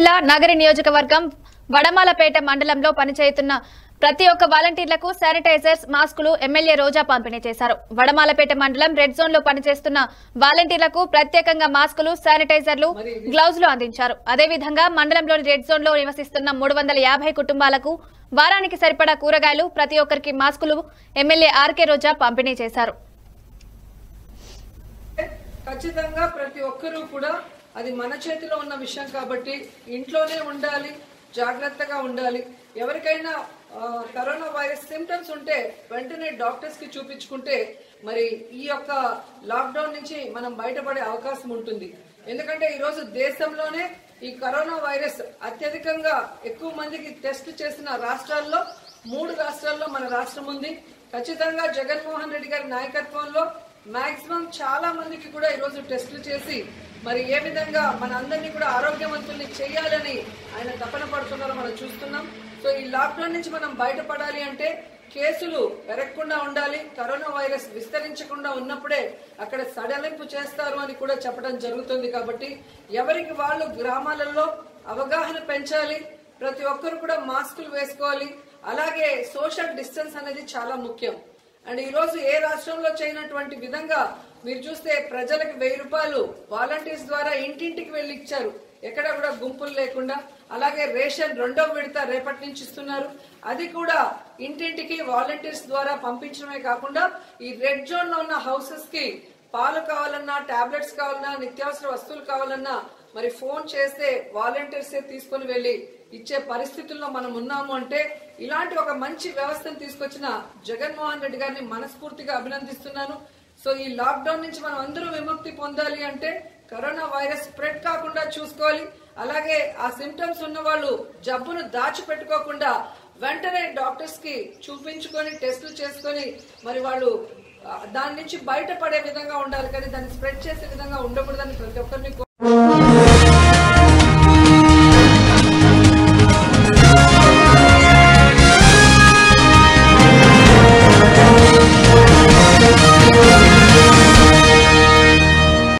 జిల్లా నగరి నియోజకవర్గం వడమాలపేట మండలంలో పనిచేస్తున్న ప్రతి ఒక్క వాలంటీర్లకు శానిటైజర్స్ మాస్కులు ఎమ్మెల్యే రోజా పంపిణీ చేశారు వడమాలపేట మండలం రెడ్ జోన్ లో పనిచేస్తున్న వాలంటీర్లకు ప్రత్యేకంగా మాస్కులు శానిటైజర్లు గ్లౌజులు అందించారు అదేవిధంగా మండలంలోని రెడ్ జోన్ లో నివసిస్తున్న మూడు వందల యాభై కుటుంబాలకు వారానికి సరిపడా కూరగాయలు ప్రతి ఒక్కరికి మాస్కులు ఎమ్మెల్యే ఆర్కే రోజా పంపిణీ చేశారు ఖచ్చితంగా ప్రతి ఒక్కరూ కూడా అది మన చేతిలో ఉన్న విషయం కాబట్టి ఇంట్లోనే ఉండాలి జాగ్రత్తగా ఉండాలి ఎవరికైనా ఆ, కరోనా వైరస్ సిమ్టమ్స్ ఉంటే వెంటనే డాక్టర్స్ కి చూపించుకుంటే మరి ఈ యొక్క లాక్డౌన్ నుంచి మనం బయటపడే అవకాశం ఉంటుంది ఎందుకంటే ఈ రోజు దేశంలోనే ఈ కరోనా వైరస్ అత్యధికంగా ఎక్కువ మందికి టెస్ట్ చేసిన రాష్ట్రాల్లో మూడు రాష్ట్రాల్లో మన రాష్ట్రం ఉంది ఖచ్చితంగా జగన్మోహన్ రెడ్డి గారి నాయకత్వంలో మాక్సిమం చాలా మందికి కూడా ఈరోజు టెస్టులు చేసి మరి ఏ విధంగా మన అందరినీ కూడా ఆరోగ్యవంతుల్ని చేయాలని ఆయన తపన పడుతున్నారో మనం చూస్తున్నాం సో ఈ లాక్డౌన్ నుంచి మనం బయటపడాలి అంటే కేసులు పెరగకుండా ఉండాలి కరోనా వైరస్ విస్తరించకుండా ఉన్నప్పుడే అక్కడ సడలింపు చేస్తారు అని కూడా చెప్పడం జరుగుతుంది కాబట్టి ఎవరికి వాళ్ళు గ్రామాలలో అవగాహన పెంచాలి ప్రతి ఒక్కరు కూడా మాస్కులు వేసుకోవాలి అలాగే సోషల్ డిస్టెన్స్ అనేది చాలా ముఖ్యం అండ్ ఈ రోజు ఏ రాష్ట్రంలో చేయనటువంటి విధంగా మీరు చూస్తే ప్రజలకు వెయ్యి రూపాయలు వాలంటీర్స్ ద్వారా ఇంటింటికి వెళ్లి ఇచ్చారు ఎక్కడ కూడా గుంపులు లేకుండా అలాగే రేషన్ రెండో విడత రేపటి నుంచి ఇస్తున్నారు అది కూడా ఇంటింటికి వాలంటీర్స్ ద్వారా పంపించడమే కాకుండా ఈ రెడ్ జోన్ లో ఉన్న హౌసెస్ కి పాలు కావాలన్నా టాబ్లెట్స్ కావాలన్నా నిత్యావసర వస్తువులు కావాలన్నా మరి ఫోన్ చేస్తే వాలంటీర్సే తీసుకొని వెళ్లి ఇచ్చే పరిస్థితుల్లో మనం ఉన్నాము అంటే ఇలాంటి ఒక మంచి వ్యవస్థను తీసుకొచ్చిన జగన్మోహన్ రెడ్డి గారిని మనస్ఫూర్తిగా అభినందిస్తున్నాను సో ఈ లాక్డౌన్ నుంచి మనం అందరూ విముక్తి పొందాలి అంటే కరోనా వైరస్ స్ప్రెడ్ కాకుండా చూసుకోవాలి అలాగే ఆ సిమ్టమ్స్ ఉన్న వాళ్ళు జబ్బును దాచిపెట్టుకోకుండా వెంటనే డాక్టర్స్ కి చూపించుకొని టెస్టులు చేసుకొని మరి వాళ్ళు ఆ, దాని నుంచి బయటపడే విధంగా ఉండాలి కానీ దాన్ని స్ప్రెడ్ చేసే విధంగా ఉండకూడదని ప్రతి ఒక్కరిని కో-